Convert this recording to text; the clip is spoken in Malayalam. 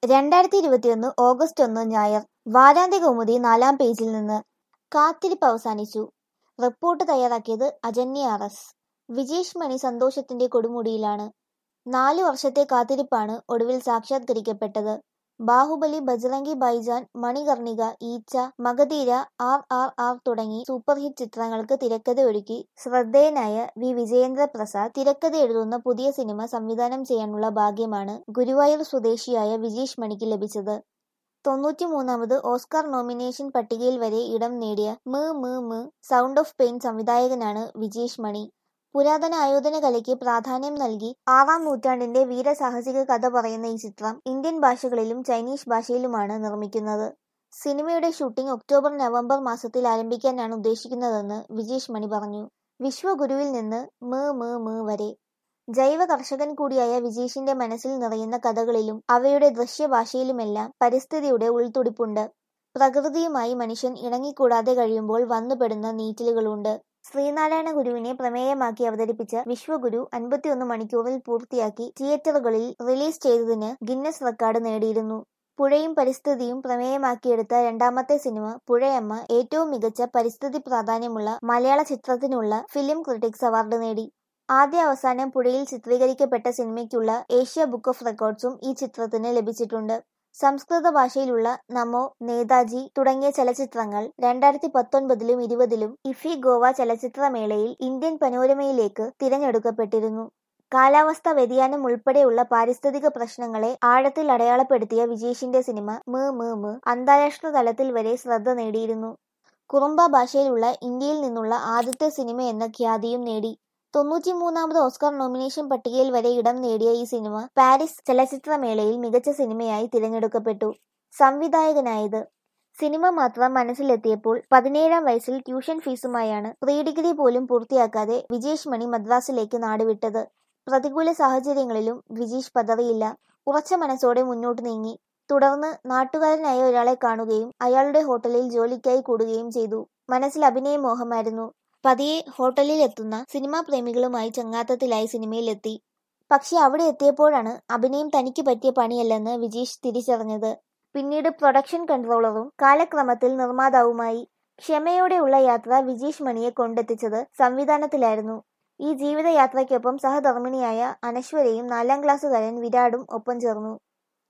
രണ്ടായിരത്തി ഇരുപത്തിയൊന്ന് ഓഗസ്റ്റ് ഒന്ന് ഞായർ വാരാന്ത്യ കൗമുദി നാലാം പേജിൽ നിന്ന് കാത്തിരിപ്പ് അവസാനിച്ചു റിപ്പോർട്ട് തയ്യാറാക്കിയത് അജന്യ ആർ എസ് വിജേഷ് മണി സന്തോഷത്തിന്റെ കൊടുമുടിയിലാണ് നാലു വർഷത്തെ കാത്തിരിപ്പാണ് ഒടുവിൽ സാക്ഷാത്കരിക്കപ്പെട്ടത് Baahubali Bajrangi Bhaijaan Manikarnika Eecha Magadheera R R R തുടങ്ങി സൂപ്പർ ഹിറ്റ് ചിത്രങ്ങൾക്ക് തിരക്കഥ ഒരുക്കി ശ്രദ്ധേയനായ വി വിജയേന്ദ്ര പ്രസാദ് തിരക്കഥ എഴുതുന്ന പുതിയ സിനിമ സംവിധാനം ചെയ്യാനുള്ള ഭാഗ്യമാണ് ഗുരുവായൂർ സ്വദേശിയായ വിജീഷ് മണിക്ക് ലഭിച്ചത് തൊണ്ണൂറ്റിമൂന്നാമത് ഓസ്കാർ നോമിനേഷൻ പട്ടികയിൽ വരെ ഇടം നേടിയ മ് മ് മ് സൗണ്ട് ഓഫ് പെയിൻ സംവിധായകനാണ് വിജേഷ് മണി പുരാതന ആയോധന കലയ്ക്ക് പ്രാധാന്യം നൽകി ആറാം നൂറ്റാണ്ടിന്റെ വീരസാഹസിക കഥ പറയുന്ന ഈ ചിത്രം ഇന്ത്യൻ ഭാഷകളിലും ചൈനീസ് ഭാഷയിലുമാണ് നിർമ്മിക്കുന്നത് സിനിമയുടെ ഷൂട്ടിംഗ് ഒക്ടോബർ നവംബർ മാസത്തിൽ ആരംഭിക്കാനാണ് ഉദ്ദേശിക്കുന്നതെന്ന് വിജേഷ് മണി പറഞ്ഞു വിശ്വഗുരുവിൽ നിന്ന് മ് മ് മ് വരെ ജൈവ കർഷകൻ കൂടിയായ വിജേഷിന്റെ മനസ്സിൽ നിറയുന്ന കഥകളിലും അവയുടെ ദൃശ്യഭാഷയിലുമെല്ലാം പരിസ്ഥിതിയുടെ ഉൾത്തുടിപ്പുണ്ട് പ്രകൃതിയുമായി മനുഷ്യൻ ഇണങ്ങിക്കൂടാതെ കഴിയുമ്പോൾ വന്നുപെടുന്ന നീറ്റലുകളുണ്ട് ശ്രീനാരായണ ഗുരുവിനെ പ്രമേയമാക്കി അവതരിപ്പിച്ച വിശ്വഗുരു അൻപത്തിയൊന്ന് മണിക്കൂറിൽ പൂർത്തിയാക്കി തിയേറ്ററുകളിൽ റിലീസ് ചെയ്തതിന് ഗിന്നസ് റെക്കോർഡ് നേടിയിരുന്നു പുഴയും പരിസ്ഥിതിയും പ്രമേയമാക്കിയെടുത്ത രണ്ടാമത്തെ സിനിമ പുഴയമ്മ ഏറ്റവും മികച്ച പരിസ്ഥിതി പ്രാധാന്യമുള്ള മലയാള ചിത്രത്തിനുള്ള ഫിലിം ക്രിട്ടിക്സ് അവാർഡ് നേടി ആദ്യ അവസാനം പുഴയിൽ ചിത്രീകരിക്കപ്പെട്ട സിനിമയ്ക്കുള്ള ഏഷ്യ ബുക്ക് ഓഫ് റെക്കോർഡ്സും ഈ ചിത്രത്തിന് ലഭിച്ചിട്ടുണ്ട് സംസ്കൃത ഭാഷയിലുള്ള നമോ നേതാജി തുടങ്ങിയ ചലച്ചിത്രങ്ങൾ രണ്ടായിരത്തി പത്തൊൻപതിലും ഇരുപതിലും ഇഫി ഗോവ ചലച്ചിത്രമേളയിൽ ഇന്ത്യൻ പനോരമയിലേക്ക് തിരഞ്ഞെടുക്കപ്പെട്ടിരുന്നു കാലാവസ്ഥാ വ്യതിയാനം ഉൾപ്പെടെയുള്ള പാരിസ്ഥിതിക പ്രശ്നങ്ങളെ ആഴത്തിൽ അടയാളപ്പെടുത്തിയ വിജേഷിന്റെ സിനിമ മ് മ് മ് അന്താരാഷ്ട്ര തലത്തിൽ വരെ ശ്രദ്ധ നേടിയിരുന്നു കുറുമ്പ ഭാഷയിലുള്ള ഇന്ത്യയിൽ നിന്നുള്ള ആദ്യത്തെ സിനിമ എന്ന ഖ്യാതിയും നേടി തൊണ്ണൂറ്റിമൂന്നാമത് ഓസ്കാർ നോമിനേഷൻ പട്ടികയിൽ വരെ ഇടം നേടിയ ഈ സിനിമ പാരീസ് ചലച്ചിത്രമേളയിൽ മികച്ച സിനിമയായി തിരഞ്ഞെടുക്കപ്പെട്ടു സംവിധായകനായത് സിനിമ മാത്രം മനസ്സിലെത്തിയപ്പോൾ പതിനേഴാം വയസ്സിൽ ട്യൂഷൻ ഫീസുമായാണ് പ്രീ ഡിഗ്രി പോലും പൂർത്തിയാക്കാതെ വിജേഷ് മണി മദ്രാസിലേക്ക് നാടുവിട്ടത് പ്രതികൂല സാഹചര്യങ്ങളിലും വിജീഷ് പതറിയില്ല ഉറച്ച മനസ്സോടെ മുന്നോട്ട് നീങ്ങി തുടർന്ന് നാട്ടുകാരനായ ഒരാളെ കാണുകയും അയാളുടെ ഹോട്ടലിൽ ജോലിക്കായി കൂടുകയും ചെയ്തു മനസ്സിൽ അഭിനയ മോഹമായിരുന്നു പതിയെ ഹോട്ടലിൽ എത്തുന്ന സിനിമാ പ്രേമികളുമായി ചങ്ങാത്തത്തിലായി സിനിമയിലെത്തി പക്ഷെ അവിടെ എത്തിയപ്പോഴാണ് അഭിനയം തനിക്ക് പറ്റിയ പണിയല്ലെന്ന് വിജീഷ് തിരിച്ചറിഞ്ഞത് പിന്നീട് പ്രൊഡക്ഷൻ കൺട്രോളറും കാലക്രമത്തിൽ നിർമ്മാതാവുമായി ക്ഷമയോടെയുള്ള യാത്ര വിജീഷ് മണിയെ കൊണ്ടെത്തിച്ചത് സംവിധാനത്തിലായിരുന്നു ഈ ജീവിതയാത്രയ്ക്കൊപ്പം സഹധർമ്മിണിയായ അനശ്വരയും നാലാം ക്ലാസ്സുകാരൻ വിരാടും ഒപ്പം ചേർന്നു